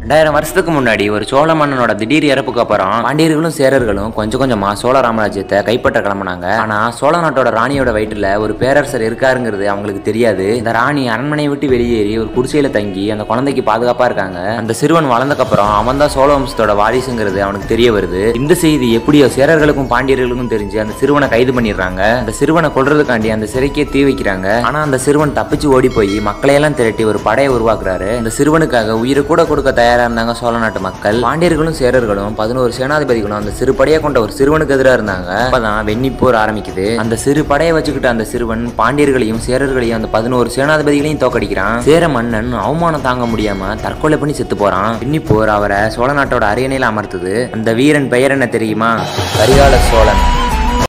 ரெண்டாயிரம் வருஷத்துக்கு முன்னாடி ஒரு சோழ மன்னனோட திடீர் இறப்புக்கு அப்புறம் பாண்டியர்களும் சேரர்களும் கொஞ்சம் கொஞ்சமா சோழ ராமராஜ்யத்தை கைப்பற்ற கிளம்புனாங்க ஆனா சோழ நாட்டோட ராணியோட வயிற்றுல ஒரு பேரரசர் இருக்காருங்கிறது அவங்களுக்கு தெரியாது இந்த ராணி அரண்மனையை விட்டு வெளியேறி ஒரு குடிசையில தங்கி அந்த குழந்தைக்கு பாதுகாப்பா இருக்காங்க அந்த சிறுவன் வளர்ந்தக்கு அப்புறம் அவன் தான் சோழ வம்சத்தோட வாரிசுங்கிறது அவனுக்கு தெரிய வருது இந்த செய்தி எப்படியோ சேரர்களுக்கும் பாண்டியர்களுக்கும் தெரிஞ்சு அந்த சிறுவனை கைது பண்ணிடுறாங்க அந்த சிறுவனை கொல்றதுக்காண்டி அந்த சிறைக்கே தீ வைக்கிறாங்க ஆனா அந்த சிறுவன் தப்பிச்சு ஓடி போய் மக்களையெல்லாம் திரட்டி ஒரு படையை உருவாக்குறாரு அந்த சிறுவனுக்காக உயிரை கூட கொடுக்க தயாரா இருந்தாங்க சோழ நாட்டு மக்கள் பாண்டியர்களும் சேரர்களும் பதினோரு சேனாதிபதிகளும் அந்த சிறு படையை கொண்ட ஒரு சிறுவனுக்கு எதிராக இருந்தாங்க அப்பதான் வெண்ணிப்போர் ஆரம்பிக்குது அந்த சிறு படையை வச்சுக்கிட்ட அந்த சிறுவன் பாண்டியர்களையும் சேரர்களையும் அந்த பதினோரு சேனாதிபதிகளையும் தோக்கடிக்கிறான் சேர மன்னன் அவமானம் தாங்க முடியாம தற்கொலை பண்ணி செத்து போறான் வெண்ணிப்போர் அவரை சோழ நாட்டோட அரியணையில அமர்த்துது அந்த வீரன் பெயர் என்ன தெரியுமா கரிகால சோழன்